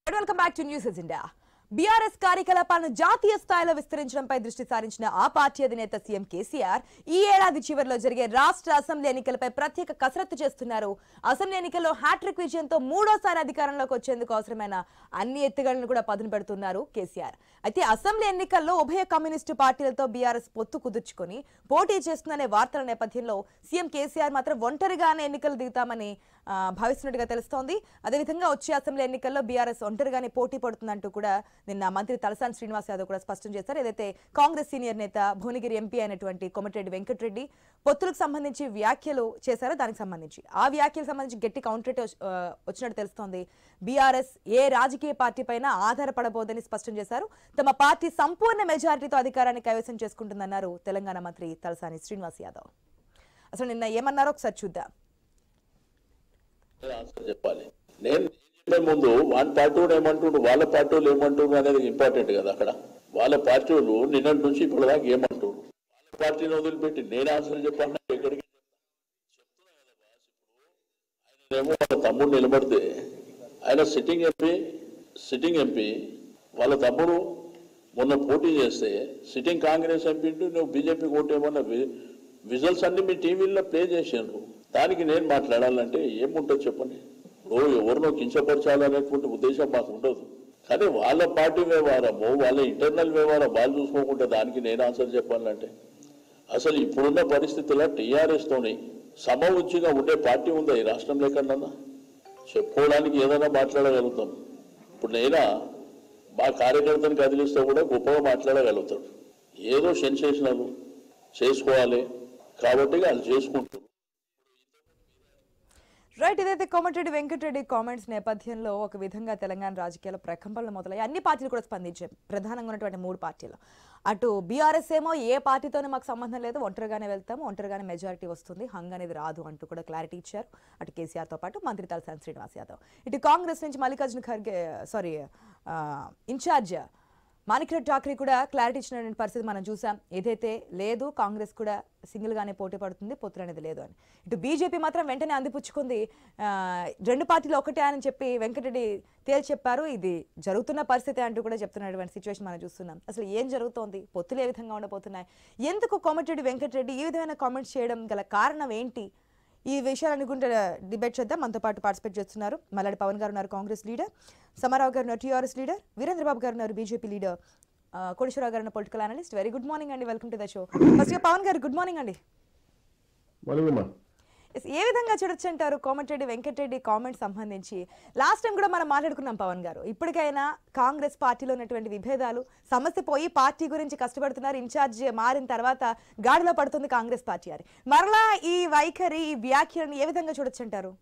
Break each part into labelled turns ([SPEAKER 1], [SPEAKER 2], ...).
[SPEAKER 1] Welcome back to news agenda BRS కార్యకలాపాలను జాతీయ స్థాయిలో విస్తరించడంపై దృష్టి సారించిన ఆ పార్టీ అధినేత సీఎం కేసీఆర్ ఈ ఏడాది చివరిలో జరిగే రాష్ట్ర అసెంబ్లీ ఎన్నికలపై ప్రత్యేక కసరత్తు చేస్తున్నారు అసెంబ్లీ ఎన్నికల్లో హ్యాట్రిక్ విజయంతో మూడోసారి అధికారంలోకి వచ్చేందుకు అవసరమైన అన్ని ఎత్తుగడలను కూడా పదును పెడుతున్నారు కేసీఆర్ అయితే అసెంబ్లీ ఎన్నికల్లో ఉభయ కమ్యూనిస్టు పార్టీలతో బీఆర్ఎస్ పొత్తు కుదుర్చుకొని పోటీ చేస్తుందనే వార్తల నేపథ్యంలో సీఎం కేసీఆర్ మాత్రం ఒంటరిగానే ఎన్నికలు దిగుతామని ఆ, భావిస్తున్నట్టుగా తెలుస్తోంది అదేవిధంగా వచ్చే అసెంబ్లీ ఎన్నికల్లో బీఆర్ఎస్ ఒంటరిగానే పోటీ పడుతుందంటూ కూడా నిన్న మంత్రి తలసాని శ్రీనివాస్ యాదవ్ కూడా స్పష్టం చేశారు ఏదైతే కాంగ్రెస్ సీనియర్ నేత భువనగిరి ఎంపీ అయినటువంటి కోమటిరెడ్డి వెంకటరెడ్డి పొత్తులకు సంబంధించి వ్యాఖ్యలు చేశారో దానికి సంబంధించి ఆ వ్యాఖ్యలకు సంబంధించి గట్టి కౌంటర్ వచ్చినట్టు తెలుస్తోంది బీఆర్ఎస్ ఏ రాజకీయ పార్టీ పైన ఆధారపడబోదని స్పష్టం చేశారు తమ పార్టీ సంపూర్ణ మెజారిటీతో అధికారాన్ని కైవసం చేసుకుంటుందన్నారు తెలంగాణ మంత్రి తలసాని శ్రీనివాస్ యాదవ్ అసలు నిన్న ఏమన్నారో ఒకసారి చూద్దాం
[SPEAKER 2] ఆన్సర్ చెప్పాలి నేను చెప్పే ముందు వాని పార్టీ వాడు ఏమంటుండు వాళ్ళ పార్టీ వాళ్ళు ఏమంటుండ్రు అనేది ఇంపార్టెంట్ కదా అక్కడ వాళ్ళ పార్టీ వాళ్ళు నిన్నటి నుంచి ఇప్పటిదాకా ఏమంటుండ్రు వాళ్ళ పార్టీని వదిలిపెట్టి నేను ఆన్సర్ చెప్పాను ఎక్కడికి ఆయనేమో వాళ్ళ తమ్ముడు నిలబడితే ఆయన సిట్టింగ్ ఎంపీ సిట్టింగ్ ఎంపీ వాళ్ళ తమ్ముడు మొన్న పోటీ చేస్తే సిట్టింగ్ కాంగ్రెస్ ఎంపీ ఉంటూ నువ్వు బీజేపీ ఓటేమన్నా విజువల్స్ అన్ని మీ టీవీలో ప్లే చేసాను దానికి నేను మాట్లాడాలంటే ఏముంటుంది చెప్పండి ఓ ఎవరినో కించపరచాలనేటువంటి ఉద్దేశం మాకు ఉండదు కానీ వాళ్ళ పార్టీ వ్యవహారము వాళ్ళ ఇంటర్నల్ వ్యవహారం వాళ్ళు చూసుకోకుండా దానికి నేను ఆన్సర్ చెప్పాలంటే అసలు ఇప్పుడున్న పరిస్థితుల్లో టీఆర్ఎస్ తోని సమవుచ్చిగా ఉండే పార్టీ ఉందా ఈ రాష్ట్రంలో ఎక్కడన్నా చెప్పుకోవడానికి ఏదైనా మాట్లాడగలుగుతాం ఇప్పుడు నైనా మా కార్యకర్తని కదిలిస్తే కూడా గొప్పగా మాట్లాడగలుగుతాడు ఏదో సెన్సేషనల్ చేసుకోవాలి కాబట్టి అది చేసుకుంటారు
[SPEAKER 1] రైట్ ఇదైతే కోమటిరెడ్డి వెంకటరెడ్డి కామెంట్స్ నేపథ్యంలో ఒక విధంగా తెలంగాణ రాజకీయాల ప్రకంపనలు మొదలయ్యి అన్ని పార్టీలు కూడా స్పందించాయి ప్రధానంగా ఉన్నటువంటి మూడు పార్టీలు అటు బీఆర్ఎస్ ఏమో ఏ పార్టీతోనే మాకు సంబంధం లేదు ఒంటరిగానే వెళ్తాము ఒంటరిగానే మెజారిటీ వస్తుంది హంగ్ అనేది రాదు అంటూ కూడా క్లారిటీ ఇచ్చారు అటు కేసీఆర్తో పాటు మంత్రి తలసాని శ్రీనివాస్ యాదవ్ ఇటు కాంగ్రెస్ నుంచి మల్లికార్జున ఖర్గే సారీ ఇన్ఛార్జ్ మాణిక్రెడ్డి ఠాక్రే కూడా క్లారిటీ ఇచ్చినటువంటి పరిస్థితి మనం చూసాం ఏదైతే లేదు కాంగ్రెస్ కూడా సింగిల్ గానే పోటీ పడుతుంది పొత్తులు అనేది లేదు అని ఇటు బీజేపీ మాత్రం వెంటనే అందిపుచ్చుకుంది ఆ, రెండు పార్టీలు ఒకటే అని చెప్పి వెంకటరెడ్డి తేల్చి చెప్పారు ఇది జరుగుతున్న పరిస్థితి అంటూ కూడా చెప్తున్నటువంటి సిచ్యువేషన్ మనం చూస్తున్నాం అసలు ఏం జరుగుతోంది పొత్తులు ఏ విధంగా ఉండబోతున్నాయి ఎందుకు కోమటిరెడ్డి వెంకటరెడ్డి ఈ విధమైన కామెంట్స్ చేయడం గల కారణం ఏంటి ఈ విషయాలు అనుకుంటే డిబేట్ చేద్దాం మనతో పాటు పార్టిసిపేట్ చేస్తున్నారు మల్లాడి పవన్ గారు ఉన్నారు కాంగ్రెస్ లీడర్ సమారావు గారు ఉన్నారు టీఆర్ఎస్ లీడర్ వీరేంద్ర బాబు గారు ఉన్నారు బీజేపీ లీడర్ కోటేశ్వరరావు గారు political analyst very good morning అండి welcome to the show first Pawan గారు గుడ్ మార్నింగ్ అండి
[SPEAKER 3] మలుగుమా
[SPEAKER 1] Yes, ఏ విధంగా చూడొచ్చు అంటారు కోమటిరెడ్డి వెంకటరెడ్డి కామెంట్ సంబంధించి లాస్ట్ టైం కూడా మనం మాట్లాడుకున్నాం పవన్ గారు ఇప్పటికైనా కాంగ్రెస్ పార్టీలో ఉన్నటువంటి విభేదాలు సమస్య పోయి పార్టీ గురించి కష్టపడుతున్నారు ఇన్ఛార్జ్ మారిన తర్వాత గాడిలో పడుతుంది కాంగ్రెస్ పార్టీ అని మరలా ఈ వైఖరి ఈ వ్యాఖ్యలను ఏ విధంగా చూడొచ్చు అంటారు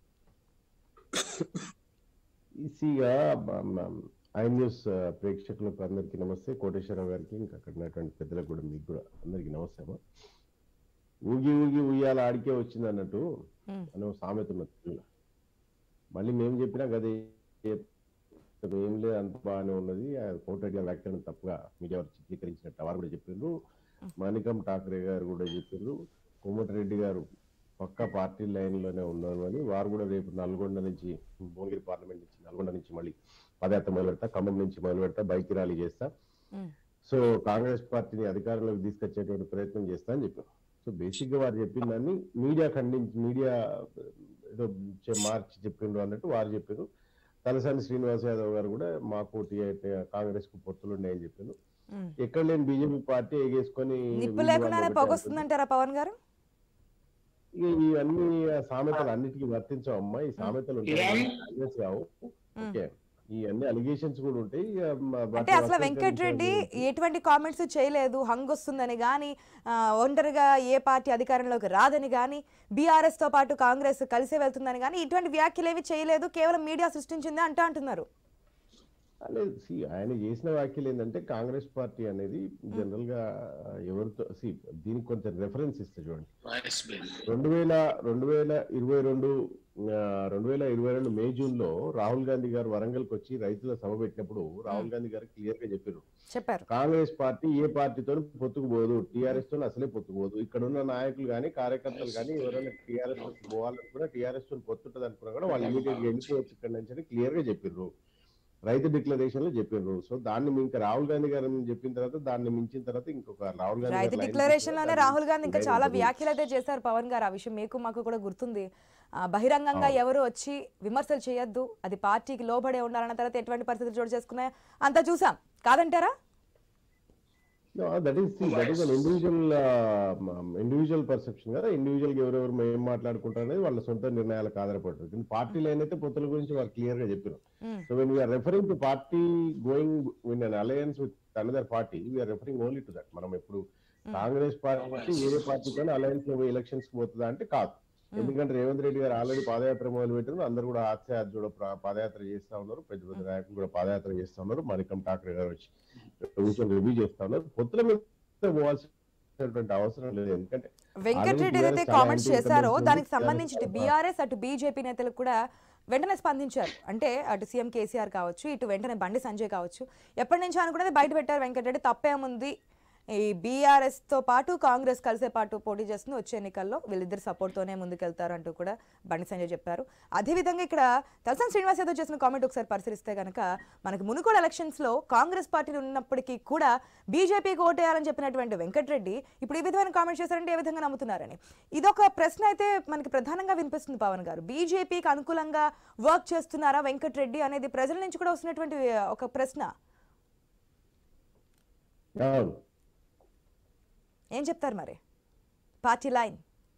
[SPEAKER 3] ఈసీగా ఐ న్యూస్ ఆ, ప్రేక్షకులకు అందరికీ నమస్తే కోటేశ్వరరావు గారికి ఇంకా అక్కడ ఉన్నటువంటి పెద్దలకు కూడా మీకు కూడా అందరికీ నమస్తే అమ్మా ఊగి ఊగి ఉయ్యాల ఆడికే వచ్చింది అన్నట్టు
[SPEAKER 1] Hmm.
[SPEAKER 3] అని ఒక సామెత ఉన్నది తెలుగులో. మళ్ళీ మేము చెప్పినా కదా ఏం లేదు అంత బాగానే ఉన్నది ఆ కోటరెడ్డి గారు వ్యాఖ్యానం తప్పుగా మీడియా వారు చిత్రీకరించినట్టు వారు కూడా చెప్పిండ్రు మాణికం ఠాకరే గారు కూడా చెప్పిండ్రు కోమటిరెడ్డి గారు పక్క పార్టీ లైన్ లోనే ఉన్నారు అని వారు కూడా రేపు నల్గొండ నుంచి భువనగిరి పార్లమెంట్ నుంచి నల్గొండ నుంచి మళ్ళీ పదయాత్ర మొదలు పెడతా ఖమ్మం నుంచి మొదలు పెడతా బైక్ ర్యాలీ చేస్తా
[SPEAKER 1] మ్మ్.
[SPEAKER 3] సో కాంగ్రెస్ పార్టీని అధికారంలోకి తీసుకొచ్చేటువంటి ప్రయత్నం చేస్తా అని చెప్పారు సో బేసిక్ గా వారు చెప్పిన దాన్ని మీడియా ఖండించి మీడియా ఏదో చె- మార్చి చెప్పిండ్రు అన్నట్టు వారు చెప్పారు తలసాని శ్రీనివాస్ యాదవ్ గారు కూడా మాకు కాంగ్రెస్ కు పొత్తులు ఉన్నాయని చెప్పారు
[SPEAKER 1] మ్మ్.
[SPEAKER 3] ఎక్కడ లేని బీజేపీ పార్టీ ఎగేసుకొని
[SPEAKER 1] నిప్పు
[SPEAKER 3] వీళ్ళు
[SPEAKER 1] లేకుండానే
[SPEAKER 3] వాళ్ళు ఒకటే
[SPEAKER 1] పొగొస్తుందంటారా పవన్ గారు
[SPEAKER 3] ఇక ఇవన్నీ సామెతలు అన్నిటికీ వర్తించవమ్మా ఈ సామెతలు ఉంటాయి కాంగ్రెస్ కావు ఓకే ఈ అన్ని అలిగేషన్స్ కూడా ఉంటాయి ఇక మ-
[SPEAKER 1] అంటే
[SPEAKER 3] వాటిని
[SPEAKER 1] అసలు వెంకటరెడ్డి ఎటువంటి కామెంట్స్ చేయలేదు హంగ్ వస్తుందని కానీ ఒంటరిగా ఏ పార్టీ అధికారంలోకి రాదని కానీ బీఆర్ఎస్ తో పాటు కాంగ్రెస్ కలిసే వెళ్తుందని కానీ ఇటువంటి వ్యాఖ్యలు ఏవి చేయలేదు కేవలం మీడియా సృష్టించింది అంటూ అంటున్నారు
[SPEAKER 3] లేదు సి ఆయన చేసిన వ్యాఖ్యలు ఏంటంటే కాంగ్రెస్ పార్టీ అనేది జనరల్ గా ఎవరితో సి దీనికి కొంచెం రెఫరెన్స్ ఇస్తే చూడండి రెండు వేల రెండు వేల ఇరవై రెండు ఆ, రెండు వేల ఇరవై రెండు మే జూన్ లో రాహుల్ గాంధీ గారు వరంగల్కి వచ్చి రైతుల సభ పెట్టినప్పుడు రాహుల్ గాంధీ గారు క్లియర్ గా చెప్పారు
[SPEAKER 1] చెప్పారు
[SPEAKER 3] కాంగ్రెస్ పార్టీ ఏ పార్టీతో పొత్తుకుపోదు టీఆర్ఎస్ తో అసలే పొత్తుకుపోదు ఇక్కడ ఉన్న నాయకులు కానీ కార్యకర్తలు కానీ ఎవరైనా టీఆర్ఎస్ పోవాలని కూడా టీఆర్ఎస్ తో పొత్తుంటది అనుకున్నా కూడా వాళ్ళు ఇమీడియట్ గా వెళ్ళిపోవచ్చు ఇక్కడ నుంచి క్లియర్ గా చెప్పిర్రు రైతు డిక్లరేషన్ లో చెప్పిండ్రు సో దాన్ని ఇంకా రాహుల్ గాంధీ గారు చెప్పిన తర్వాత దాన్ని మించిన తర్వాత ఇంకొక రాహుల్ గాంధీ
[SPEAKER 1] రైతు
[SPEAKER 3] గారు line
[SPEAKER 1] డిక్లరేషన్ లోనే
[SPEAKER 3] తీసుకున్నారు.
[SPEAKER 1] రాహుల్ గాంధీ ఇంకా
[SPEAKER 3] దాన్ని
[SPEAKER 1] చాలా
[SPEAKER 3] ఇంకా
[SPEAKER 1] వ్యాఖ్యలు అయితే చేశారు పవన్ గారు ఆ విషయం మీకు మాకు కూడా గుర్తుంది ఆ, బహిరంగంగా ఎవరు వచ్చి విమర్శలు చేయొద్దు అది పార్టీకి లోబడే ఉండాలన్న తర్వాత ఎటువంటి పరిస్థితులు చోటు చేసుకున్నాయో అంతా చూసాం కాదంటారా
[SPEAKER 3] that is that is an individual individual perception కదా ఇండివిజువల్ గా ఎవరెవరు ఏం మాట్లాడుకుంటారు అనేది వాళ్ళ సొంత నిర్ణయాలకు ఆధారపడుతుంది కానీ పార్టీ లైన్ అయితే పొత్తుల గురించి వారు క్లియర్ గా చెప్పారు
[SPEAKER 1] hmm.
[SPEAKER 3] So when we're referring to party going in an alliance with another party we're referring only to that మనం ఇప్పుడు కాంగ్రెస్ పార్టీ వేరే పార్టీతో అలయన్స్ లో ఎలక్షన్స్ కి పోతుందా అంటే కాదు ఎందుకంటే రేవంత్ రెడ్డి గారు ఆల్రెడీ పాదయాత్ర మొదలు పెట్టారు అందరూ కూడా ఆశ కూడా ప్ర- పాదయాత్ర చేస్తా ఉన్నారు పెద్ద పెద్ద నాయకులు కూడా పాదయాత్ర చేస్తా ఉన్నారు మణికం ఠాకరే గారు వచ్చి కూర్చొని రివ్యూ చేస్తా ఉన్నారు పొత్తుల మీద పోవాల్సినటువంటి అవసరం లేదు ఎందుకంటే
[SPEAKER 1] వెంకటరెడ్డి
[SPEAKER 3] Already
[SPEAKER 1] ఏదైతే
[SPEAKER 3] BRS
[SPEAKER 1] కామెంట్స్
[SPEAKER 3] చాలా
[SPEAKER 1] చేశారో
[SPEAKER 3] anti-incumbents
[SPEAKER 1] దానికి
[SPEAKER 3] ఉంది.
[SPEAKER 1] సంబంధించి
[SPEAKER 3] చాలా
[SPEAKER 1] బీఆర్ఎస్ అటు బీజేపీ నేతలు కూడా వెంటనే స్పందించారు అంటే అటు సీఎం కేసీఆర్ కావచ్చు ఇటు వెంటనే బండి సంజయ్ కావచ్చు ఎప్పటి నుంచో అనుకున్నది బయట పెట్టారు వెంకటరెడ్డి తప్పేముంది ఈ బీఆర్ఎస్ తో పాటు కాంగ్రెస్ కలిసే పాటు పోటీ చేస్తుంది వచ్చే ఎన్నికల్లో వీళ్ళిద్దరు support తోనే ముందుకెళ్తారు అంటూ కూడా బండి సంజయ్ చెప్పారు అదేవిధంగా ఇక్కడ తలసాని శ్రీనివాస్ యాదవ్ చేసిన కామెంట్ ఒకసారి పరిశీలిస్తే కనుక మనకి మునుగోడు ఎలక్షన్స్ లో కాంగ్రెస్ పార్టీ ఉన్నప్పటికీ కూడా బీజేపీకి ఓటేయాలని చెప్పినటువంటి వెంకటరెడ్డి ఇప్పుడు ఈ విధమైన కామెంట్ చేశారంటే ఏ విధంగా నమ్ముతున్నారని ఇదొక ప్రశ్న అయితే మనకి ప్రధానంగా వినిపిస్తుంది పవన్ గారు బీజేపీకి అనుకూలంగా వర్క్ చేస్తున్నారా వెంకటరెడ్డి అనేది ప్రజల నుంచి కూడా వస్తున్నటువంటి ఒక ప్రశ్న
[SPEAKER 3] అవును.
[SPEAKER 1] ఏం చెప్తారు మరి పార్టీ లైన్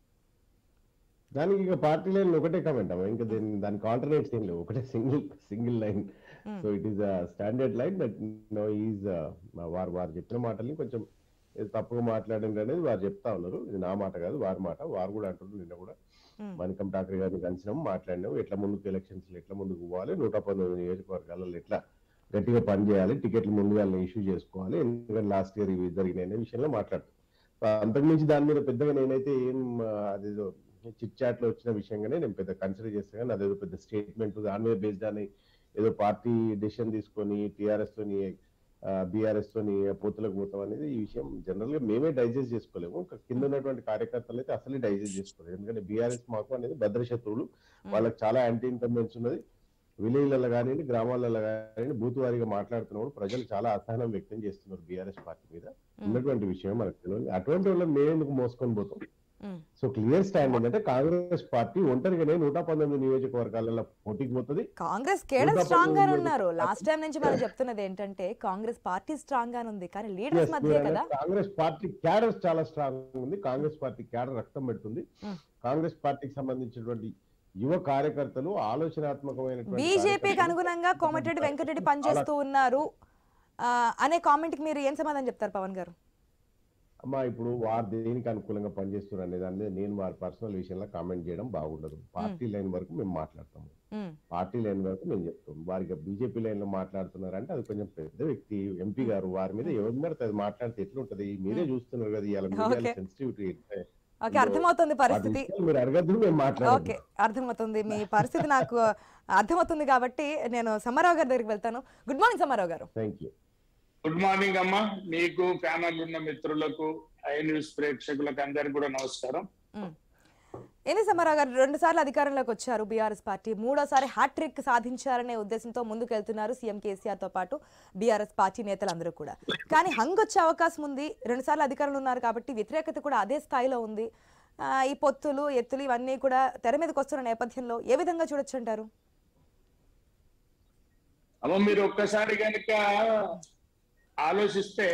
[SPEAKER 3] దానికి ఇక పార్టీ లైన్ ఒకటే కమెంట్ అమ్మా ఇంకా దీని దానికి ఆల్టర్నేట్స్ ఏం లేవు ఒకటే single single line so it is standard line but no is వారు వారు చెప్పిన మాటల్ని కొంచెం ఏదో తప్పుగా మాట్లాడండి అనేది వారు చెప్తా ఉన్నారు ఇది నా మాట కాదు వారి మాట వారు కూడా అంటున్నారు నిన్న కూడా
[SPEAKER 1] Hmm.
[SPEAKER 3] మణికం ఠాకరే గారిని కలిసినాం మాట్లాడినాం ఎట్లా ముందుకు ఎలక్షన్స్ ఎట్లా ముందుకు పోవాలి నూట పంతొమ్మిది నియోజకవర్గాలలో ఎట్లా గట్టిగా పని చేయాలి టికెట్లు ముందుగా ఇష్యూ చేసుకోవాలి ఎందుకంటే లాస్ట్ ఇయర్ ఇవి జరిగినాయి అనే విషయంలో మాట్లాడుతాం అంతకుమించి దాని మీద పెద్దగా నేనైతే ఏం ఆ, అదేదో చిట్ చాట్ లో వచ్చిన విషయంగానే నేను పెద్ద కన్సిడర్ చేస్తాను కానీ అదేదో పెద్ద స్టేట్మెంట్ దాని మీద బేస్డ్ అని ఏదో పార్టీ డెసిషన్ తీసుకొని టిఆర్ఎస్ తోని బీఆర్ఎస్ తోని పొత్తులకు పోతాం అనేది ఈ విషయం జనరల్ గా మేమే డైజెస్ట్ చేసుకోలేము ఇంకా కింద ఉన్నటువంటి కార్యకర్తలు అయితే అసలే డైజెస్ట్ చేసుకోలేదు ఎందుకంటే బీఆర్ఎస్ మాకు అనేది భద్రశత్రువులు వాళ్ళకి చాలా యాంటీ ఇన్కంబెన్స్ ఉన్నది విలేజ్లలో కానీ గ్రామాలలో కానీ బూత్ వారీగా మాట్లాడుతున్నప్పుడు ప్రజలు చాలా అసహనం వ్యక్తం చేస్తున్నారు బీఆర్ఎస్ పార్టీ మీద ఉన్నటువంటి విషయం మనకు తెలియదు అటువంటి వాళ్ళని మేమెందుకు మోసుకొని పోతాం
[SPEAKER 1] మ్మ్.
[SPEAKER 3] సో క్లియర్ స్టాండ్ ఏంటంటే కాంగ్రెస్ పార్టీ ఒంటరిగానే నూట పంతొమ్మిది నియోజకవర్గాలలో పోటీకి పోతుంది
[SPEAKER 1] కాంగ్రెస్ కేడర్
[SPEAKER 3] నూట
[SPEAKER 1] స్ట్రాంగ్ గానే
[SPEAKER 3] పంతొమ్మిది
[SPEAKER 1] ఉన్నారు
[SPEAKER 3] మంది
[SPEAKER 1] లాస్ట్ టైం నుంచి మనం చెప్తున్నది ఏంటంటే కాంగ్రెస్ పార్టీ స్ట్రాంగ్ గానే ఉంది కానీ లీడర్స్
[SPEAKER 3] Yes,
[SPEAKER 1] మధ్య
[SPEAKER 3] మీరు
[SPEAKER 1] కదా
[SPEAKER 3] అన్నట్టు కాంగ్రెస్ పార్టీ క్యాడర్ చాలా స్ట్రాంగ్ ఉంది కాంగ్రెస్ పార్టీ క్యాడర్ రక్తం పెడుతుంది
[SPEAKER 1] Mm.
[SPEAKER 3] కాంగ్రెస్ పార్టీకి సంబంధించినటువంటి యువ కార్యకర్తలు ఆలోచనాత్మకమైనటువంటి
[SPEAKER 1] బీజేపీకి
[SPEAKER 3] కార్యకర్తలు
[SPEAKER 1] అనుగుణంగా కోమటిరెడ్డి వెంకటరెడ్డి పనిచేస్తూ ఉన్నారు ఆ, అనే కామెంట్ కి మీరు ఏం సమాధానం చెప్తారు పవన్ గారు
[SPEAKER 3] అమ్మా ఇప్పుడు వారు దేనికి అనుకూలంగా పనిచేస్తున్నారు అనే దాని మీద నేను వారి పర్సనల్ విషయంలో కామెంట్ చేయడం బాగుండదు పార్టీ లైన్ వరకు మేము మాట్లాడతాము
[SPEAKER 1] మ్మ్.
[SPEAKER 3] పార్టీ లైన్ వరకు మేము చెప్తాం వారికి బీజేపీ లైన్ లో మాట్లాడుతున్నారంటే అది కొంచెం పెద్ద వ్యక్తి ఎంపీ గారు వారి మీద ఎవరి మీద అది మాట్లాడితే ఎట్లుంటది మీరే చూస్తున్నారు కదా ఇవాళ
[SPEAKER 1] Okay.
[SPEAKER 3] సెన్సిటివిటీ
[SPEAKER 1] ఓకే అర్థమవుతుంది పరిస్థితి
[SPEAKER 3] మీరు అడగద్దు మేము
[SPEAKER 1] ఓకే
[SPEAKER 3] మాట్లాడాలి
[SPEAKER 1] అర్థమవుతుంది మీ పరిస్థితి నాకు అర్థమవుతుంది కాబట్టి నేను సమ్మారావు గారి దగ్గరికి వెళ్తాను గుడ్ మార్నింగ్ సమ్మారావు గారు
[SPEAKER 3] థ్యాంక్ యూ
[SPEAKER 4] గుడ్ మార్నింగ్ అమ్మా నీకు ప్యానల్ ఉన్న మిత్రులకు ఐ న్యూస్ ప్రేక్షకులకు అందరికి కూడా నమస్కారం
[SPEAKER 1] మ్మ్. ఏంది సమ్మారావు గారు రెండు సార్లు అధికారంలోకి వచ్చారు బీఆర్ఎస్ పార్టీ మూడోసారి హ్యాట్రిక్ సాధించారనే ఉద్దేశంతో ముందుకు వెళ్తున్నారు సీఎం కేసీఆర్ తో పాటు బీఆర్ఎస్ పార్టీ నేతలందరూ కూడా కానీ హంగ్ వచ్చే అవకాశం ఉంది రెండు సార్లు అధికారంలో ఉన్నారు కాబట్టి వ్యతిరేకత కూడా అదే స్థాయిలో ఉంది ఆ, ఈ పొత్తులు ఎత్తులు ఇవన్నీ కూడా తెర మీదకి వస్తున్న నేపథ్యంలో ఏ విధంగా చూడొచ్చు అంటారు
[SPEAKER 4] అమ్మ మీరు ఒక్కసారి కనుక ఆలోచిస్తే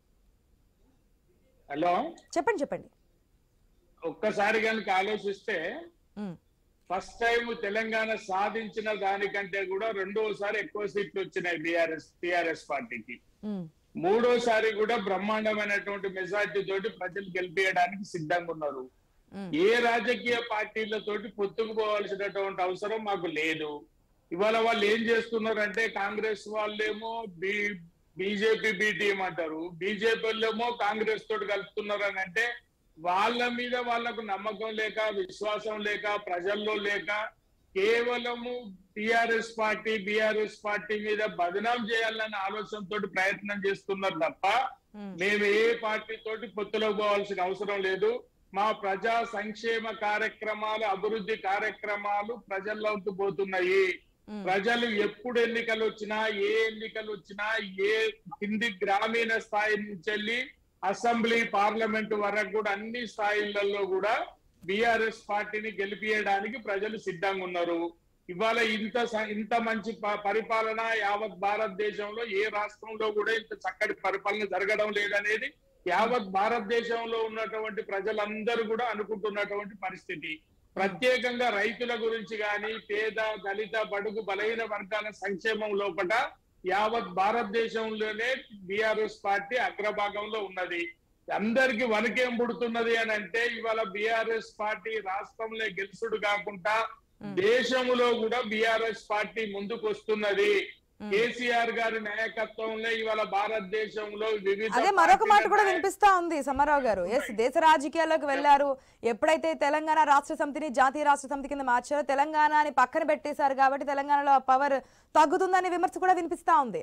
[SPEAKER 4] హలో
[SPEAKER 1] చెప్పండి చెప్పండి
[SPEAKER 4] ఒక్కసారి కనుక ఆలోచిస్తే
[SPEAKER 1] మ్మ్.
[SPEAKER 4] ఫస్ట్ టైం తెలంగాణ సాధించిన దానికంటే కూడా రెండోసారి ఎక్కువ సీట్లు వచ్చినాయి బీఆర్ఎస్ టిఆర్ఎస్ పార్టీకి
[SPEAKER 1] మ్మ్.
[SPEAKER 4] మూడోసారి కూడా బ్రహ్మాండమైనటువంటి మెజార్టీ తోటి ప్రజలు గెలిపించడానికి సిద్ధంగా ఉన్నారు
[SPEAKER 1] మ్మ్.
[SPEAKER 4] ఏ రాజకీయ పార్టీలతోటి పొత్తుకు పోవాల్సినటువంటి అవసరం మాకు లేదు ఇవాళ వాళ్ళు ఏం చేస్తున్నారంటే కాంగ్రెస్ వాళ్ళేమో బి బీజేపీ బి టీం అంటారు బీజేపీ వాళ్ళేమో కాంగ్రెస్ తోటి కలుపుతున్నారు అని అంటే వాళ్ళ మీద వాళ్ళకు నమ్మకం లేక విశ్వాసం లేక ప్రజల్లో లేక కేవలము టిఆర్ఎస్ పార్టీ బిఆర్ఎస్ పార్టీ మీద బదనాం చేయాలన్న ఆలోచనతో ప్రయత్నం చేస్తున్నారు తప్ప
[SPEAKER 1] మ్మ్.
[SPEAKER 4] మేము ఏ పార్టీ తోటి పొత్తులో పోవాల్సిన అవసరం లేదు మా ప్రజా సంక్షేమ కార్యక్రమాలు అభివృద్ధి కార్యక్రమాలు ప్రజల్లోకి పోతున్నాయి ప్రజలు ఎప్పుడు ఎన్నికలు వచ్చినా ఏ ఎన్నికలు వచ్చినా ఏ కింది గ్రామీణ స్థాయి నుంచి వెళ్ళి అసెంబ్లీ పార్లమెంట్ వరకు కూడా అన్ని స్థాయిలలో కూడా బిఆర్ఎస్ పార్టీని గెలిపియడానికి ప్రజలు సిద్ధంగా ఉన్నారు ఇవాళ ఇంత స- ఇంత మంచి ప- పరిపాలన యావత్ భారతదేశంలో ఏ రాష్ట్రంలో కూడా ఇంత చక్కటి పరిపాలన జరగడం లేదనేది యావత్ భారతదేశంలో ఉన్నటువంటి ప్రజలందరూ కూడా అనుకుంటున్నటువంటి పరిస్థితి ప్రత్యేకంగా రైతుల గురించి గాని పేద దళిత బడుగు బలహీన వర్గాల సంక్షేమం లోపట యావత్ భారతదేశంలోనే బిఆర్ఎస్ పార్టీ అగ్రభాగంలో ఉన్నది అందరికి వణికేం పుడుతున్నది అని అంటే ఇవాళ బిఆర్ఎస్ పార్టీ రాష్ట్రంలో గెలుసుడు కాకుండా దేశంలో కూడా బిఆర్ఎస్ పార్టీ ముందుకు వస్తున్నది కేసీఆర్ గారి నాయకత్వంలో ఇవాళ భారతదేశంలో వివిధ
[SPEAKER 1] అదే మరొక మాట
[SPEAKER 4] పార్టీల
[SPEAKER 1] కూడా
[SPEAKER 4] నాయ-
[SPEAKER 1] వినిపిస్తా ఉంది సమారావు గారు ఎస్ దేశ రాజకీయాల్లోకి వెళ్లారు ఎప్పుడైతే తెలంగాణ రాష్ట్ర సమితిని జాతీయ రాష్ట్ర సమితి కింద మార్చారో తెలంగాణని పక్కన పెట్టేశారు కాబట్టి తెలంగాణలో పవర్ తగ్గుతుందనే విమర్శ కూడా వినిపిస్తా ఉంది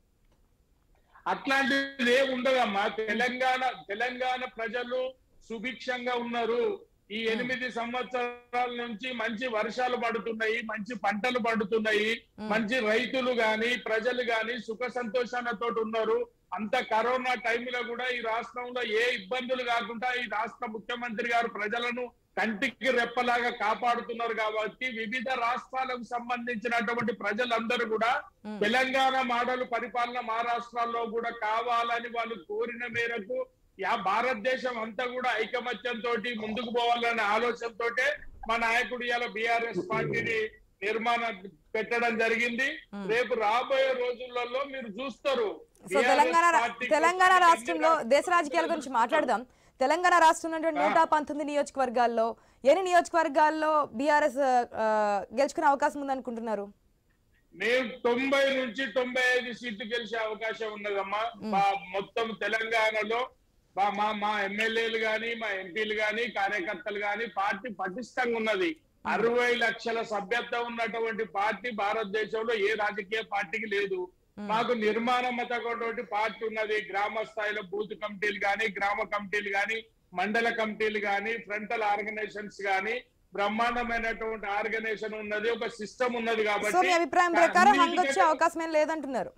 [SPEAKER 4] అట్లాంటిది ఏం ఉండదమ్మా తెలంగాణ తెలంగాణ ప్రజలు సుభిక్షంగా ఉన్నారు ఈ ఎనిమిది సంవత్సరాల నుంచి మంచి వర్షాలు పడుతున్నాయి మంచి పంటలు పడుతున్నాయి మంచి రైతులు గాని ప్రజలు గాని సుఖ సంతోషాలతో ఉన్నారు అంత కరోనా టైంలో కూడా ఈ రాష్ట్రంలో ఏ ఇబ్బందులు కాకుండా ఈ రాష్ట్ర ముఖ్యమంత్రి గారు ప్రజలను కంటికి రెప్పలాగా కాపాడుతున్నారు కాబట్టి వివిధ రాష్ట్రాలకు సంబంధించినటువంటి ప్రజలందరూ కూడా తెలంగాణ మోడల్ పరిపాలన మహారాష్ట్రలో కూడా కావాలని వాళ్ళు కోరిన మేరకు యా భారతదేశం అంతా కూడా ఐకమత్యంతో ముందుకు పోవాలనే ఆలోచనతో మా నాయకుడు ఇవాళ బిఆర్ఎస్ పార్టీని నిర్మాణం పెట్టడం జరిగింది రేపు రాబోయే రోజులలో మీరు చూస్తారు
[SPEAKER 1] సో
[SPEAKER 4] BRS
[SPEAKER 1] తెలంగాణ రా-
[SPEAKER 4] పార్టీ
[SPEAKER 1] తెలంగాణ
[SPEAKER 4] కోసం
[SPEAKER 1] రాష్ట్రంలో దేశ రాజకీయాల గురించి మాట్లాడదాం తెలంగాణ రాష్ట్రం ఉన్నటువంటి నూట పంతొమ్మిది నియోజకవర్గాల్లో ఎన్ని నియోజకవర్గాల్లో బీఆర్ఎస్ గెలుచుకునే అవకాశం ఉందనుకుంటున్నారు
[SPEAKER 4] మేము తొంభై నుంచి తొంభై ఐదు సీట్లు గెలిచే అవకాశం ఉన్నదమ్మా మా మొత్తం తెలంగాణలో మా మా మా ఎమ్మెల్యేలు గాని మా ఎంపీలు గాని కార్యకర్తలు గాని పార్టీ పటిష్టంగా ఉన్నది అరవై లక్షల సభ్యత్వం ఉన్నటువంటి పార్టీ భారతదేశంలో ఏ రాజకీయ పార్టీకి లేదు మాకు నిర్మాణమతటువంటి పార్టీ ఉన్నది గ్రామ స్థాయిలో బూత్ కమిటీలు గాని గ్రామ కమిటీలు గాని మండల కమిటీలు గాని ఫ్రంటల్ ఆర్గనైజేషన్స్ గాని బ్రహ్మాండమైనటువంటి ఆర్గనైజేషన్ ఉన్నది ఒక సిస్టమ్ ఉన్నది
[SPEAKER 1] సో
[SPEAKER 4] కాబట్టి
[SPEAKER 1] మీ అభిప్రాయం ప్రకారం హంగ్ వచ్చే
[SPEAKER 4] అన్నిటికంటే
[SPEAKER 1] అవకాశం ఏం లేదంటున్నారు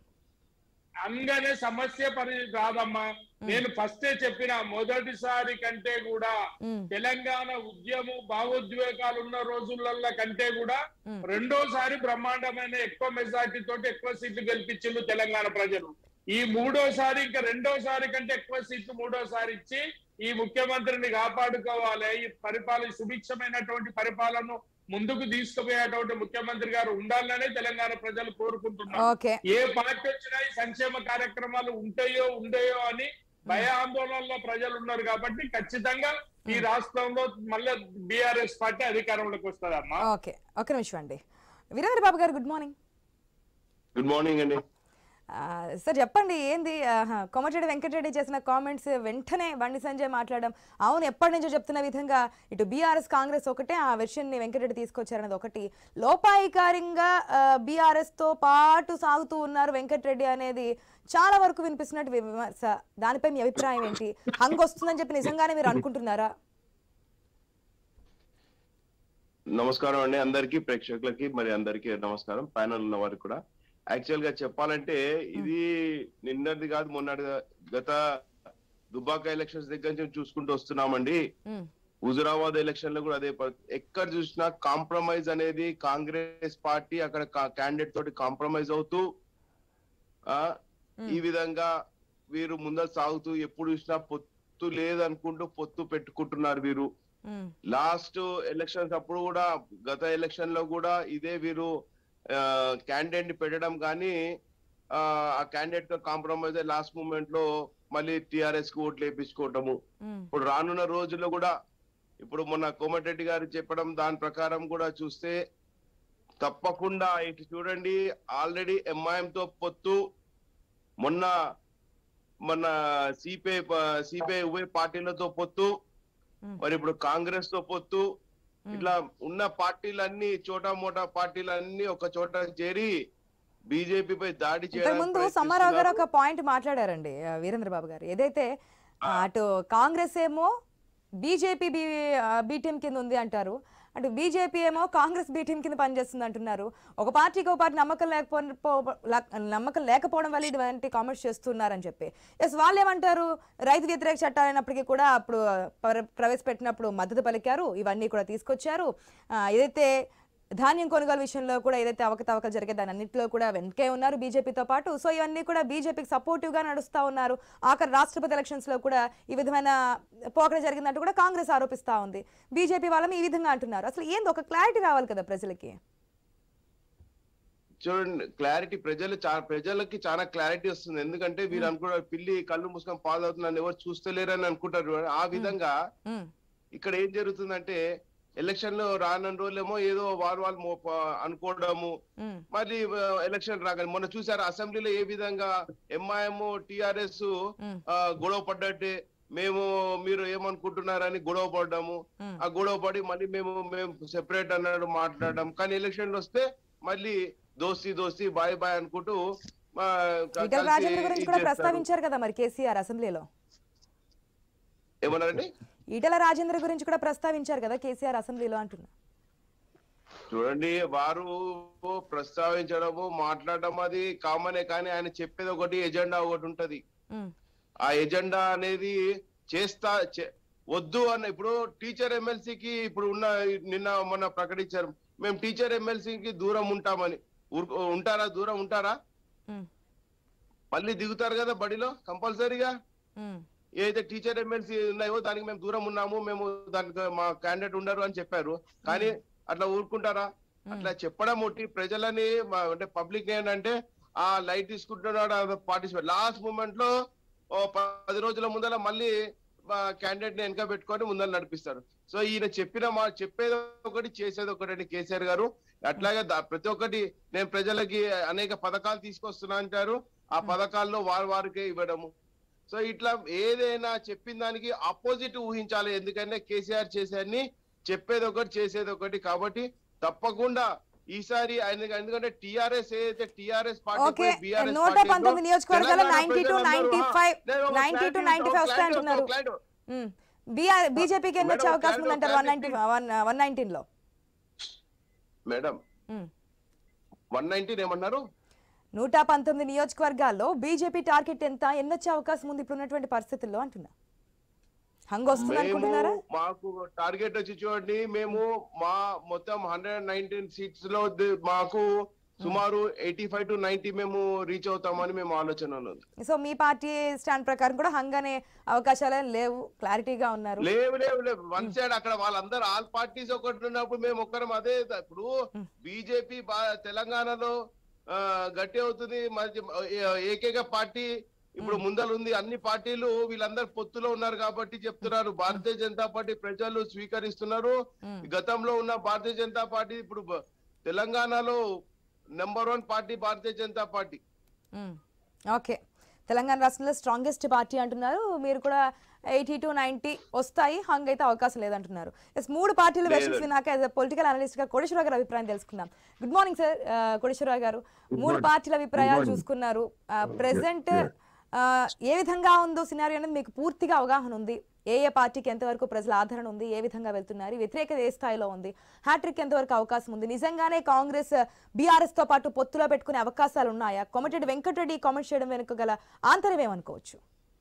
[SPEAKER 4] అంగనే సమస్య పరి రాదమ్మా నేను ఫస్టే చెప్పిన మొదటిసారి కంటే కూడా
[SPEAKER 1] మ్మ్.
[SPEAKER 4] తెలంగాణ ఉద్యమం భావోద్వేగాలు ఉన్న రోజులలో కంటే కూడా రెండోసారి బ్రహ్మాండమైన ఎక్కువ మెజార్టీ తోటి ఎక్కువ సీట్లు గెలిపించిండు తెలంగాణ ప్రజలు ఈ మూడోసారి ఇంకా రెండోసారి కంటే ఎక్కువ సీట్లు మూడోసారి ఇచ్చి ఈ ముఖ్యమంత్రిని కాపాడుకోవాలి ఈ పరిపాలన సుభిక్షమైనటువంటి పరిపాలన ముందుకు తీసుకుపోయేటువంటి ముఖ్యమంత్రి గారు ఉండాలనే తెలంగాణ ప్రజలు కోరుకుంటున్నారు
[SPEAKER 1] ఓకే
[SPEAKER 4] ఏ పార్టీ వచ్చినా ఈ సంక్షేమ కార్యక్రమాలు ఉంటాయో ఉండయో అని భయ ఆందోళనలో ప్రజలు ఉన్నారు కాబట్టి ఖచ్చితంగా ఈ రాష్ట్రంలో మళ్ళీ బీఆర్ఎస్ పార్టీ అధికారంలోకి వస్తుందమ్మా
[SPEAKER 1] ఓకే ఒక నిమిషం అండి వీరేంద్ర బాబు గారు గుడ్ మార్నింగ్
[SPEAKER 3] గుడ్ మార్నింగ్ అండి
[SPEAKER 1] ఆ, సార్ చెప్పండి ఏంది ఆహా, కోమటిరెడ్డి వెంకటరెడ్డి చేసిన కామెంట్స్ వెంటనే బండి సంజయ్ మాట్లాడడం అవును ఎప్పటి నుంచో చెప్తున్న విధంగా ఇటు బీఆర్ఎస్ కాంగ్రెస్ ఒకటే ఆ వెర్షన్ని వెంకటరెడ్డి తీసుకొచ్చారనేది ఒకటి లోపాయికారంగా బీఆర్ఎస్ తో పాటు సాగుతూ ఉన్నారు వెంకటరెడ్డి అనేది చాలా వరకు వినిపిస్తున్నట్టు విమర్శ దానిపై మీ అభిప్రాయం ఏంటి హంగ్ వస్తుందని చెప్పి నిజంగానే మీరు అనుకుంటున్నారా
[SPEAKER 5] నమస్కారం అండి అందరికి ప్రేక్షకులకి మరి అందరికి నమస్కారం ప్యానల్ ఉన్న వారికి కూడా యాక్చువల్ గా చెప్పాలంటే ఇది నిన్నది కాదు మొన్నటి గత దుబాక ఎలక్షన్స్ దగ్గర నుంచి చూసుకుంటూ వస్తున్నామండి
[SPEAKER 1] ఉమ్,
[SPEAKER 5] హుజురాబాద్ ఎలక్షన్ లో కూడా అదే ప- ఎక్కడ చూసినా కాంప్రమైజ్ అనేది కాంగ్రెస్ పార్టీ అక్కడ క్యాండిడేట్ తోటి కాంప్రమైజ్ అవుతూ ఆ ఈ విధంగా వీరు ముందర సాగుతూ ఎప్పుడు చూసినా పొత్తు లేదనుకుంటూ పొత్తు పెట్టుకుంటున్నారు వీరు
[SPEAKER 1] ఉమ్,
[SPEAKER 5] లాస్ట్ ఎలక్షన్స్ అప్పుడు కూడా గత ఎలక్షన్ లో కూడా ఇదే వీరు క్యాండిడేట్ ని పెట్టడం కానీ ఆ క్యాండిడేట్ తో కాంప్రమైజ్ అయ్యి లాస్ట్ మూమెంట్ లో మళ్ళీ టిఆర్ఎస్ కి ఓట్లు వేయించుకోవటము
[SPEAKER 1] ఉమ్,
[SPEAKER 5] ఇప్పుడు రానున్న రోజుల్లో కూడా ఇప్పుడు మొన్న కోమటిరెడ్డి గారు చెప్పడం దాని ప్రకారం కూడా చూస్తే తప్పకుండా ఇటు చూడండి ఆల్రెడీ ఎంఐఎం తో పొత్తు మొన్న మొన్న సిపిఐ సిపిఐ ఉభయ పార్టీలతో పొత్తు
[SPEAKER 1] ఉమ్.
[SPEAKER 5] మరి ఇప్పుడు కాంగ్రెస్ తో పొత్తు ఇట్లా ఉన్న పార్టీలన్నీ చోటా మోటా పార్టీలన్నీ ఒక చోట చేరి బీజేపీపై దాడి
[SPEAKER 1] ఇంతకు
[SPEAKER 5] చేయడానికి
[SPEAKER 1] ముందు సమ్మారావు గారు
[SPEAKER 5] ప్రయత్నిస్తున్నారు.
[SPEAKER 1] ఒక పాయింట్ మాట్లాడారండి ఆ, వీరేంద్ర బాబు గారు ఏదైతే ఆ, అటు కాంగ్రెస్ ఏమో బీజేపీ బీ బీటీఎం కింద ఉంది అంటారు అటు బీజేపీ ఏమో కాంగ్రెస్ బీ టీం కింద పనిచేస్తుంది అంటున్నారు ఒక పార్టీకి ఒక పార్టీ నమ్మకం లేకపోవడం పో- లక్- నమ్మకం లేకపోవడం వల్ల ఇటువంటి కామెంట్స్ చేస్తున్నారని చెప్పి ఎస్ వాళ్ళు ఏమంటారు రైతు వ్యతిరేక చట్టాలు అయినప్పటికీ కూడా అప్పుడు ప్ర- ప్రవేశపెట్టినప్పుడు మద్దతు పలికారు ఇవన్నీ కూడా తీసుకొచ్చారు ఆ, ఏదైతే ధాన్యం కొనుగోలు విషయంలో కూడా ఏదైతే అవకతవకలు జరిగే దాని అన్నింటిలో కూడా వెనకే ఉన్నారు బీజేపీతో పాటు సో ఇవన్నీ కూడా బీజేపీకి సపోర్టివ్గా నడుస్తూ ఉన్నారు ఆఖరి రాష్ట్రపతి ఎలక్షన్స్లో కూడా ఈ విధమైన పోకడ జరిగిందంటూ కూడా కాంగ్రెస్ ఆరోపిస్తూ ఉంది బీజేపీ వాళ్ళని ఈ విధంగా అంటున్నారు అసలు ఏంది ఒక క్లారిటీ రావాలి కదా ప్రజలకి
[SPEAKER 5] చూడండి క్లారిటీ ప్రజలు చా ప్రజలకి చాలా క్లారిటీ వస్తుంది ఎందుకంటే వీరు అనుకుంటారు పిల్లి కళ్ళు మూసుకొని పాలు అవుతుందని ఎవరు చూస్తలేరని అనుకుంటారు ఆ విధంగా
[SPEAKER 1] ఉమ్,
[SPEAKER 5] ఇక్కడ ఏం జరుగుతుందంటే ఎలక్షన్ లో రానున్న రోజులేమో ఏదో వారు వాళ్ళు మో- ప- అనుకోవడము
[SPEAKER 1] ఉమ్,
[SPEAKER 5] మళ్ళీ ఆ, ఎలక్షన్ రాగానే మొన్న చూసారు అసెంబ్లీలో ఏ విధంగా ఎంఐఎం టిఆర్ఎస్
[SPEAKER 1] ఉమ్,
[SPEAKER 5] గొడవ పడ్డట్టే మేము మీరు ఏమనుకుంటున్నారని గొడవ పడ్డాము
[SPEAKER 1] ఉమ్.
[SPEAKER 5] ఆ గొడవ పడి మళ్ళీ మేము మేము సెపరేట్ అన్నాడు మాట్లాడడం కానీ ఎలక్షన్లు వస్తే మళ్ళీ దోస్తి దోస్తి బాయ్ బాయ్ అనుకుంటూ ఆ, క-
[SPEAKER 1] ఈటల
[SPEAKER 5] కలిసి
[SPEAKER 1] రాజేంద్ర గురించి
[SPEAKER 5] ఇది
[SPEAKER 1] కూడా
[SPEAKER 5] చేస్తారు.
[SPEAKER 1] ప్రస్తావించారు కదా మరి కేసీఆర్ అసెంబ్లీలో
[SPEAKER 5] ఏమన్నారండి
[SPEAKER 1] ఈటల రాజేంద్ర గురించి కూడా ప్రస్తావించారు కదా కేసీఆర్ అసెంబ్లీలో అంటున్నా
[SPEAKER 5] చూడండి వారు ప్రస్తావించడము మాట్లాడడం అది కామనే కానీ ఆయన చెప్పేది ఒకటి ఎజెండా ఒకటి ఉంటది
[SPEAKER 1] ఉమ్,
[SPEAKER 5] ఆ ఎజెండా అనేది చేస్తా చే- వద్దు అన్న ఇప్పుడు టీచర్ ఎమ్మెల్సీకి ఇప్పుడు ఉన్న నిన్న మొన్న ప్రకటించారు మేము టీచర్ ఎమ్మెల్సీకి దూరం ఉంటామని ఊరుకో- ఉంటారా దూరం ఉంటారా
[SPEAKER 1] ఉమ్,
[SPEAKER 5] మళ్ళీ దిగుతారు కదా బడిలో కంపల్సరీగా
[SPEAKER 1] ఉమ్,
[SPEAKER 5] ఏదైతే టీచర్ ఎమ్మెల్సీ ఉన్నాయో దానికి మేము దూరం ఉన్నాము మేము దానికి మా క్యాండిడేట్ ఉండరు అని చెప్పారు కానీ అట్లా ఊరుకుంటారా అట్లా చెప్పడం ఒకటి ప్రజలని మా- అంటే పబ్లిక్ ఏంటంటే ఆ లైట్ తీసుకుంటున్నాడు పార్టిసిపేట్ లాస్ట్ మూమెంట్ లో ఓ పది రోజుల ముందర మళ్ళీ క్యాండిడేట్ ని వెనక పెట్టుకొని ముందర నడిపిస్తారు సో ఈయన చెప్పిన మా చెప్పేది ఒకటి చేసేది ఒకటి అండి కేసీఆర్ గారు అట్లాగే దా- ప్రతి ఒక్కటి నేను ప్రజలకి అనేక పథకాలు తీసుకొస్తున్నా అంటారు ఆ పథకాల్లో వారి వారికే ఇవ్వడము సో ఇట్లా ఏదైనా చెప్పిన దానికి ఆపోజిట్ ఊహించాలి ఎందుకంటే కేసీఆర్ చేసేది చెప్పేది ఒకటి చేసేది ఒకటి కాబట్టి తప్పకుండా ఈసారి ఆయన ఎందుకంటే టిఆర్ఎస్ ఏదైతే టిఆర్ఎస్
[SPEAKER 1] ఓకే నూట పంతొమ్మిది నియోజకవర్గాల్లో ninety two ninety five ninety two ninety five వస్తాయి అంటున్నారు ఉమ్. బీఆర్ బీజేపీకి ఎన్ని వచ్చే
[SPEAKER 5] మేడం,
[SPEAKER 1] అవకాశం
[SPEAKER 5] clarity,
[SPEAKER 1] ఉందంటారు one ninety
[SPEAKER 5] clarity.
[SPEAKER 1] One one nineteen లో
[SPEAKER 5] మేడం
[SPEAKER 1] ఉమ్.
[SPEAKER 5] వన్ నైన్టీన్ ఏమన్నారు
[SPEAKER 1] నూట పంతొమ్మిది నియోజకవర్గాల్లో బీజేపీ టార్గెట్ ఎంత ఎన్ని వచ్చే అవకాశం ఉంది ఇప్పుడు ఉన్నటువంటి పరిస్థితుల్లో అంటున్నా హంగ్ వస్తుంది
[SPEAKER 5] మేము
[SPEAKER 1] అనుకుంటున్నారా
[SPEAKER 5] మాకు టార్గెట్ వచ్చి చూడండి మేము మా మొత్తం హండ్రెడ్ నైన్టీన్ సీట్స్ లో ది- మాకు సుమారు ఎయిటీ ఫైవ్ టు నైన్టీ మేము రీచ్ అవుతామని మేము ఆలోచన ఉన్నది
[SPEAKER 1] సో మీ పార్టీ స్టాండ్ ప్రకారం కూడా హంగ్ అనే అవకాశాలు ఏం లేవు క్లారిటీగా ఉన్నారు
[SPEAKER 5] లేవు లేవు లేవు వన్ సైడ్ అక్కడ వాళ్ళందరూ ఆల్ పార్టీస్ ఒకటి ఉన్నప్పుడు మేము ఒక్కరం అదే ద- ఇప్పుడు బీజేపీ తెలంగాణలో ఆ, గట్టి అవుతుంది మరి ఏ- ఏకైక పార్టీ ఇప్పుడు ముందలుంది అన్ని పార్టీలు వీళ్ళందరూ పొత్తులో ఉన్నారు కాబట్టి చెప్తున్నారు భారతీయ జనతా పార్టీ ప్రజలు స్వీకరిస్తున్నారు
[SPEAKER 1] మ్మ్.
[SPEAKER 5] గతంలో ఉన్న భారతీయ జనతా పార్టీ ఇప్పుడు బ- తెలంగాణలో number one party Bharatiya Janata party
[SPEAKER 1] hmm. Okay Telangana రాష్ట్రంలో స్ట్రాంగెస్ట్ పార్టీ అంటున్నారు మీరు కూడా ఎయిటీ టు నైన్టీ వస్తాయి హంగ్ అయితే అవకాశం లేదంటున్నారు ఎస్ మూడు పార్టీలు వెర్షన్స్ విన్నాక యాజ్ పొలిటికల్ అనలిస్ట్ గా కోటేశ్వరరావు గారి అభిప్రాయం తెలుసుకుందాం గుడ్ మార్నింగ్ సార్ కోటేశ్వరరావు గారు మూడు పార్టీల అభిప్రాయాలు చూసుకున్నారు ప్రెసెంట్ ఏ విధంగా ఉందో సినారీ అనేది మీకు పూర్తిగా అవగాహన ఉంది ఏ ఏ పార్టీకి ఎంతవరకు ప్రజల ఆదరణ ఉంది ఏ విధంగా వెళ్తున్నారు వ్యతిరేకత ఏ స్థాయిలో ఉంది హ్యాట్రిక్ ఎంతవరకు అవకాశం ఉంది నిజంగానే కాంగ్రెస్ బీఆర్ఎస్ తో పాటు పొత్తులో పెట్టుకునే అవకాశాలు ఉన్నాయా కొమటిరెడ్డి వెంకటరెడ్డి కామెంట్ చేయడం వెనుక గల ఆంతర్యం ఏమనుకోవచ్చు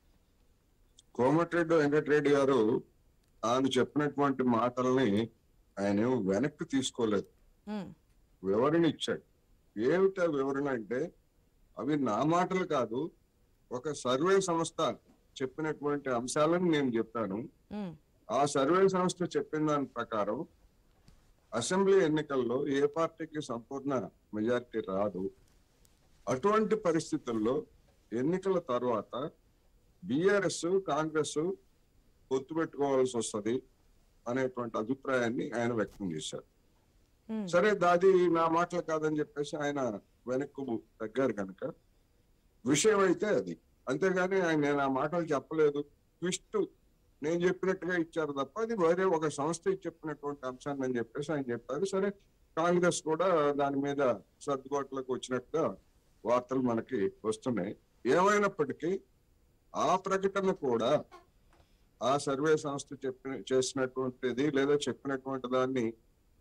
[SPEAKER 6] కోమటిరెడ్డి వెంకటరెడ్డి గారు ఆయన చెప్పినటువంటి మాటల్ని ఆయన ఏం వెనక్కి తీసుకోలేదు
[SPEAKER 1] ఉమ్,
[SPEAKER 6] వివరణ ఇచ్చాడు ఏమిటా వివరణ అంటే అవి నా మాటలు కాదు ఒక సర్వే సంస్థ చెప్పినటువంటి అంశాలను నేను చెప్పాను
[SPEAKER 1] ఉమ్,
[SPEAKER 6] ఆ సర్వే సంస్థ చెప్పిన దాని ప్రకారం అసెంబ్లీ ఎన్నికల్లో ఏ పార్టీకి సంపూర్ణ మెజారిటీ రాదు అటువంటి పరిస్థితుల్లో ఎన్నికల తర్వాత బిఆర్ఎస్ కాంగ్రెస్ పొత్తు పెట్టుకోవాల్సి వస్తది అనేటువంటి అభిప్రాయాన్ని ఆయన వ్యక్తం చేశారు
[SPEAKER 1] ఉమ్,
[SPEAKER 6] సరే దాది నా మాటలు కాదని చెప్పేసి ఆయన వెనక్కు తగ్గారు కనుక విషయం అయితే అది అంతేగాని ఆయన నేను ఆ మాటలు చెప్పలేదు ట్విస్ట్ నేను చెప్పినట్టుగా ఇచ్చారు తప్ప అది వేరే ఒక సంస్థ చెప్పినటువంటి అంశాన్ని అని చెప్పేసి ఆయన చెప్పారు సరే కాంగ్రెస్ కూడా దాని మీద సర్దుబాటులోకి వచ్చినట్టుగా వార్తలు మనకి వస్తున్నాయి ఏమైనప్పటికీ ఆ ప్రకటన కూడా ఆ సర్వే సంస్థ చెప్పిన చేసినటువంటిది లేదా చెప్పినటువంటి దాన్ని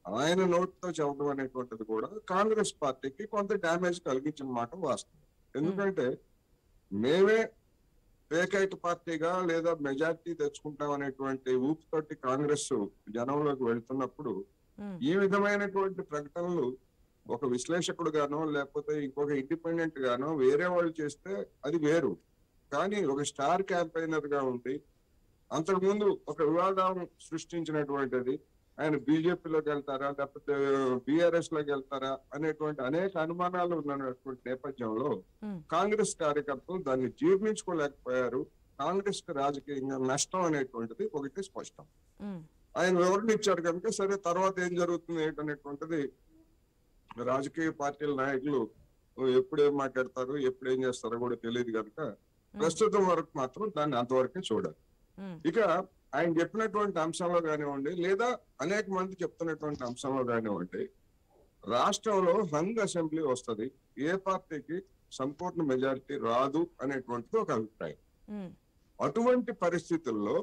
[SPEAKER 6] ఆయన నోటితో చెప్పడం అనేటువంటిది కూడా కాంగ్రెస్ పార్టీకి కొంత డ్యామేజ్ కలిగించిన మాట వాస్తవం ఎందుకంటే మేమే ఏకైక పార్టీగా లేదా మెజార్టీ తెచ్చుకుంటాం అనేటువంటి ఊపుతోటి కాంగ్రెస్ జనంలోకి వెళ్తున్నప్పుడు
[SPEAKER 1] ఉమ్,
[SPEAKER 6] ఈ విధమైనటువంటి ప్రకటనలు ఒక విశ్లేషకుడు గానో లేకపోతే ఇంకొక ఇండిపెండెంట్ గానో వేరే వాళ్ళు చేస్తే అది వేరు కానీ ఒక స్టార్ క్యాంపైనర్ గా ఉండి అంతకుముందు ఒక వివాదం సృష్టించినటువంటిది ఆయన బీజేపీలోకి వెళ్తారా లేకపోతే బీఆర్ఎస్ లోకి వెళ్తారా అనేటువంటి అనేక అనుమానాలు ఉన్నటువంటి నేపథ్యంలో
[SPEAKER 1] ఉమ్,
[SPEAKER 6] కాంగ్రెస్ కార్యకర్తలు దాన్ని జీర్ణించుకోలేకపోయారు కాంగ్రెస్ కి రాజకీయంగా నష్టం అనేటువంటిది ఒకటి స్పష్టం
[SPEAKER 1] ఉమ్,
[SPEAKER 6] ఆయన వివరణ ఇచ్చారు కనుక సరే తర్వాత ఏం జరుగుతుంది ఏంటనేటువంటిది రాజకీయ పార్టీల నాయకులు ఎప్పుడు ఏం మాట్లాడతారు ఎప్పుడు ఏం చేస్తారో కూడా తెలియదు కనుక ప్రస్తుతం వరకు మాత్రం దాన్ని అంతవరకే చూడాలి
[SPEAKER 1] ఉమ్,
[SPEAKER 6] ఇక ఆయన చెప్పినటువంటి అంశంలో కానివ్వండి లేదా అనేక మంది చెప్తున్నటువంటి అంశంలో కానివ్వండి రాష్ట్రంలో హంగ్ అసెంబ్లీ వస్తది ఏ పార్టీకి సంపూర్ణ మెజారిటీ రాదు అనేటువంటిది ఒక అభిప్రాయం
[SPEAKER 1] ఉమ్,
[SPEAKER 6] అటువంటి పరిస్థితుల్లో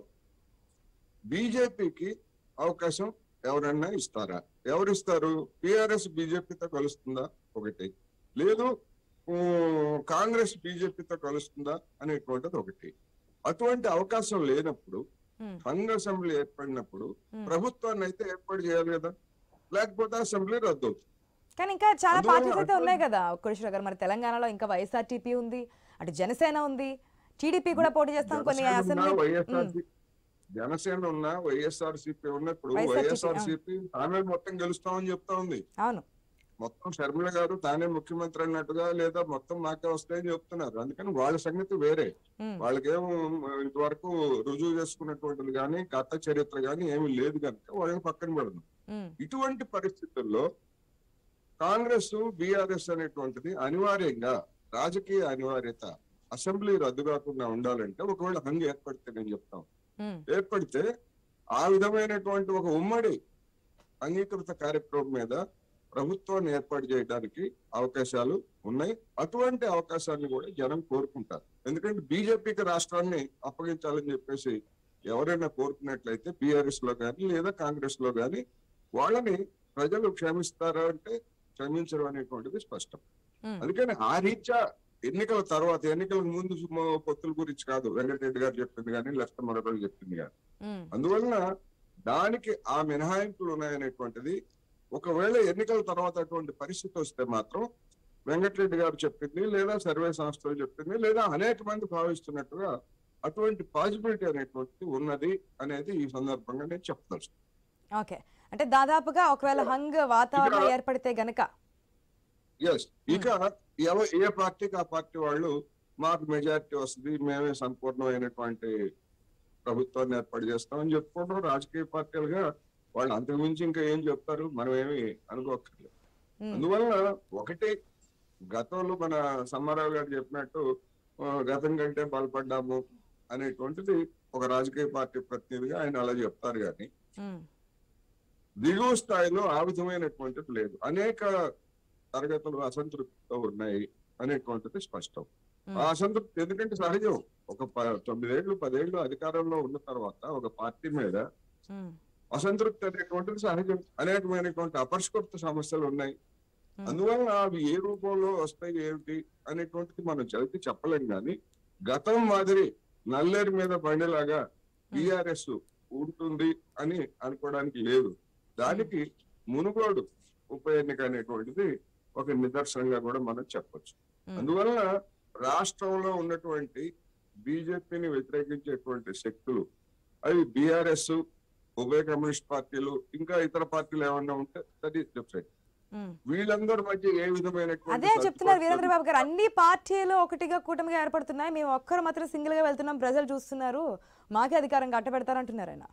[SPEAKER 6] బీజేపీకి అవకాశం ఎవరన్నా ఇస్తారా ఎవరు ఇస్తారు టిఆర్ఎస్ బీజేపీతో కలుస్తుందా ఒకటి లేదు ఊ, కాంగ్రెస్ బీజేపీతో కలుస్తుందా అనేటువంటిది ఒకటి అటువంటి అవకాశం లేనప్పుడు
[SPEAKER 1] ఉమ్,
[SPEAKER 6] హంగ్ అసెంబ్లీ ఏర్పడినప్పుడు
[SPEAKER 1] Hmm.
[SPEAKER 6] ప్రభుత్వాన్ని అయితే ఏర్పాటు చేయాలి కదా లేకపోతే అసెంబ్లీ రద్దు అవుతుంది.
[SPEAKER 1] కానీ ఇంకా చాలా
[SPEAKER 6] అందువల్ల
[SPEAKER 1] పార్టీస్ అయితే ఉన్నాయి
[SPEAKER 6] అటువంటి-
[SPEAKER 1] కదా కురేశ్వర గారు మరి తెలంగాణలో ఇంకా వైఎస్ఆర్టీపీ ఉంది అటు జనసేన ఉంది టీడీపీ కూడా పోటీ చేస్తాం కొన్ని
[SPEAKER 6] జనసేన ఉన్నా,
[SPEAKER 1] అసెంబ్లీ
[SPEAKER 6] వైఎస్ఆర్ జనసేన ఉన్నా వైఎస్ఆర్ సిపి ఉన్నప్పుడు
[SPEAKER 1] వైఎస్ఆర్
[SPEAKER 6] వైఎస్ఆర్ సిపి ఆమె మొత్తం గెలుస్తామని చెప్తా ఉంది
[SPEAKER 1] అవును
[SPEAKER 6] మొత్తం శర్మిల గారు తానే ముఖ్యమంత్రి అన్నట్టుగా లేదా మొత్తం మాకే వస్తాయని చెప్తున్నారు అందుకని వాళ్ళ సంగతి వేరే
[SPEAKER 1] ఉమ్,
[SPEAKER 6] వాళ్ళకేం ఇంతవరకు రుజువు చేసుకున్నటువంటిది కానీ గత చరిత్ర కానీ ఏమీ లేదు కనుక వాళ్ళని పక్కన పెడదాం
[SPEAKER 1] ఉమ్,
[SPEAKER 6] ఇటువంటి పరిస్థితుల్లో కాంగ్రెస్ బీఆర్ఎస్ అనేటువంటిది అనివార్యంగా రాజకీయ అనివార్యత అసెంబ్లీ రద్దు కాకుండా ఉండాలంటే ఒకవేళ హంగ్ ఏర్పడితే నేను చెప్తాం
[SPEAKER 1] ఉమ్,
[SPEAKER 6] ఏర్పడితే ఆ విధమైనటువంటి ఒక ఉమ్మడి అంగీకృత కార్యక్రమం మీద ప్రభుత్వాన్ని ఏర్పాటు చేయడానికి అవకాశాలు ఉన్నాయి అటువంటి అవకాశాన్ని కూడా జనం కోరుకుంటారు ఎందుకంటే బీజేపీకి రాష్ట్రాన్ని అప్పగించాలని చెప్పేసి ఎవరైనా కోరుకున్నట్లయితే బీఆర్ఎస్ లో కానీ లేదా కాంగ్రెస్ లో కానీ వాళ్ళని ప్రజలు క్షమిస్తారా అంటే క్షమించరు అనేటువంటిది స్పష్టం
[SPEAKER 1] ఉమ్,
[SPEAKER 6] అందుకని ఆ రీత్యా ఎన్నికల తర్వాత ఎన్నికల ముందు మ- పొత్తుల గురించి కాదు వెంకటరెడ్డి గారు చెప్పింది కానీ లేకపోతే మరొకరు చెప్పింది కానీ
[SPEAKER 1] ఉమ్,
[SPEAKER 6] అందువలన దానికి ఆ మినహాయింపులు ఉన్నాయనేటువంటిది ఒకవేళ ఎన్నికల తర్వాత అటువంటి పరిస్థితి వస్తే మాత్రం వెంకటరెడ్డి గారు చెప్పింది లేదా సర్వే సంస్థలు చెప్పింది లేదా అనేక మంది భావిస్తున్నట్టుగా అటువంటి పాసిబిలిటీ అనేటువంటిది ఉన్నది అనేది ఈ సందర్భంగా నేను చెప్పదలుచు
[SPEAKER 1] ఓకే అంటే దాదాపుగా ఒకవేళ హంగ్ వాతావరణం
[SPEAKER 6] ఇక్కడ-
[SPEAKER 1] ఏర్పడితే గనక
[SPEAKER 6] ఎస్ ఇక ఎవ ఏ పార్టీకి ఆ పార్టీ వాళ్ళు మాకు మెజారిటీ వస్తుంది మేమే సంపూర్ణమైనటువంటి ప్రభుత్వాన్ని ఏర్పాటు చేస్తామని చెప్పుకోవడం రాజకీయ పార్టీలుగా వాళ్ళు అంతకుమించి ఇంకా ఏం చెప్తారు మనం ఏమి అనుకోక్కర్లేదు
[SPEAKER 1] ఉమ్,
[SPEAKER 6] అందువల్ల ఒకటి గతంలో మన సమ్మారావు గారు చెప్పినట్టు ఆ, గతం కంటే బలపడ్డాము అనేటువంటిది ఒక రాజకీయ పార్టీ ప్రతినిధిగా ఆయన అలా చెప్తారు కానీ
[SPEAKER 1] ఉమ్,
[SPEAKER 6] దిగువ స్థాయిలో ఆ విధమైనటువంటిది లేదు అనేక తరగతులు అసంతృప్తితో ఉన్నాయి అనేటువంటిది స్పష్టం
[SPEAKER 1] ఉమ్,
[SPEAKER 6] ఆ అసంతృప్తి ఎందుకంటే సహజం ఒక ప- తొమ్మిదేళ్లు పదేళ్లు అధికారంలో ఉన్న తర్వాత ఒక పార్టీ మీద
[SPEAKER 1] ఉమ్,
[SPEAKER 6] అసంతృప్తి అనేటువంటిది సహజం అనేకమైనటువంటి అపరిష్కృత సమస్యలు ఉన్నాయి
[SPEAKER 1] Hmm.
[SPEAKER 6] అందువల్ల అవి ఏ రూపంలో వస్తాయి ఏమిటి అనేటువంటిది మనం చదివి చెప్పలేం కానీ గతం మాదిరి నల్లేరు మీద బండిలాగా టిఆర్ఎస్ ఉంటుంది అని అనుకోవడానికి లేదు దానికి మునుగోడు ఉప ఎన్నిక అనేటువంటిది ఒక నిదర్శనంగా కూడా మనం చెప్పొచ్చు
[SPEAKER 1] ఉమ్,
[SPEAKER 6] అందువల్ల రాష్ట్రంలో ఉన్నటువంటి బీజేపీని వ్యతిరేకించేటువంటి శక్తులు అవి బీఆర్ఎస్ ఉభయ కమ్యూనిస్ట్ పార్టీలు ఇంకా ఇతర పార్టీలు ఏమన్నా ఉంటే దట్ ఈస్ డిఫరెంట్
[SPEAKER 1] ఉమ్.
[SPEAKER 6] వీళ్ళందరి మధ్య ఏ విధమైనటువంటి
[SPEAKER 1] అదే చెప్తున్నారు
[SPEAKER 6] సర్దుబాటు
[SPEAKER 1] వీరేంద్ర బాబు గారు అన్ని పార్టీలు ఒకటిగా కూటమిగా ఏర్పడుతున్నాయి మేము ఒక్కరు మాత్రం సింగిల్ గా వెళ్తున్నాం ప్రజలు చూస్తున్నారు మాకే అధికారం కట్టబెడతారంటున్నారు ఆయన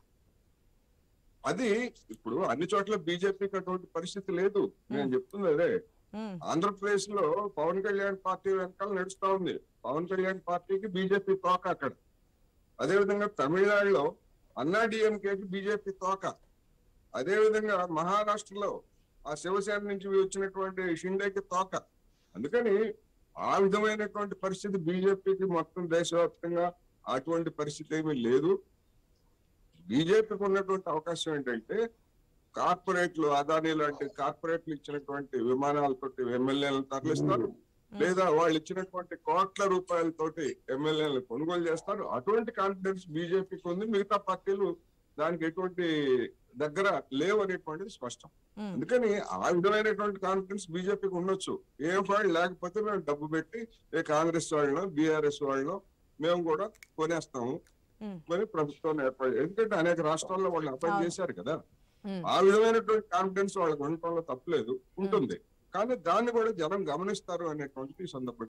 [SPEAKER 6] అది ఇప్పుడు అన్ని చోట్ల బీజేపీకి అటువంటి పరిస్థితి లేదు నేను చెప్తుంది అదే
[SPEAKER 1] ఉమ్,
[SPEAKER 6] ఆంధ్రప్రదేశ్ లో పవన్ కళ్యాణ్ పార్టీ వెనకాల నడుస్తా ఉంది పవన్ కళ్యాణ్ పార్టీకి బీజేపీ తోక అక్కడ అదే విధంగా తమిళనాడులో అన్నా డిఎంకేకి బీజేపీ తోక అదే విధంగా మహారాష్ట్రలో ఆ శివసేన నుంచి వచ్చినటువంటి షిండేకి తోక అందుకని ఆ విధమైనటువంటి పరిస్థితి బీజేపీకి మొత్తం దేశవ్యాప్తంగా అటువంటి పరిస్థితి ఏమీ లేదు బీజేపీకి ఉన్నటువంటి అవకాశం ఏంటంటే కార్పొరేట్లు అదానీ లాంటి కార్పొరేట్లు ఇచ్చినటువంటి విమానాలతోటి ఎమ్మెల్యేలను తరలిస్తారు లేదా వాళ్ళు ఇచ్చినటువంటి కోట్ల రూపాయలతోటి ఎమ్మెల్యేలను కొనుగోలు చేస్తారు అటువంటి కాన్ఫిడెన్స్ బీజేపీకి ఉంది మిగతా పార్టీలు దానికి ఎటువంటి దగ్గర లేవు అనేటువంటిది స్పష్టం
[SPEAKER 1] ఉమ్.
[SPEAKER 6] అందుకని ఆ విధమైనటువంటి కాన్ఫిడెన్స్ బీజేపీకి ఉండొచ్చు ఏ వాళ్ళు లేకపోతే మేము డబ్బు పెట్టి ఏ కాంగ్రెస్ వాళ్ళను బీఆర్ఎస్ వాళ్ళను మేము కూడా కొనేస్తాము
[SPEAKER 1] ఉమ్.
[SPEAKER 6] మరి ప్రభుత్వాన్ని ఏర్పాటు ఎందుకంటే అనేక రాష్ట్రాల్లో వాళ్ళు అపాయింట్
[SPEAKER 1] అవును.
[SPEAKER 6] చేశారు కదా
[SPEAKER 1] ఉమ్.
[SPEAKER 6] ఆ విధమైనటువంటి కాన్ఫిడెన్స్ వాళ్ళకు ఉండటంలో తప్పలేదు ఉంటుంది కానీ దాన్ని కూడా జనం గమనిస్తారు అనేటువంటి సందర్భం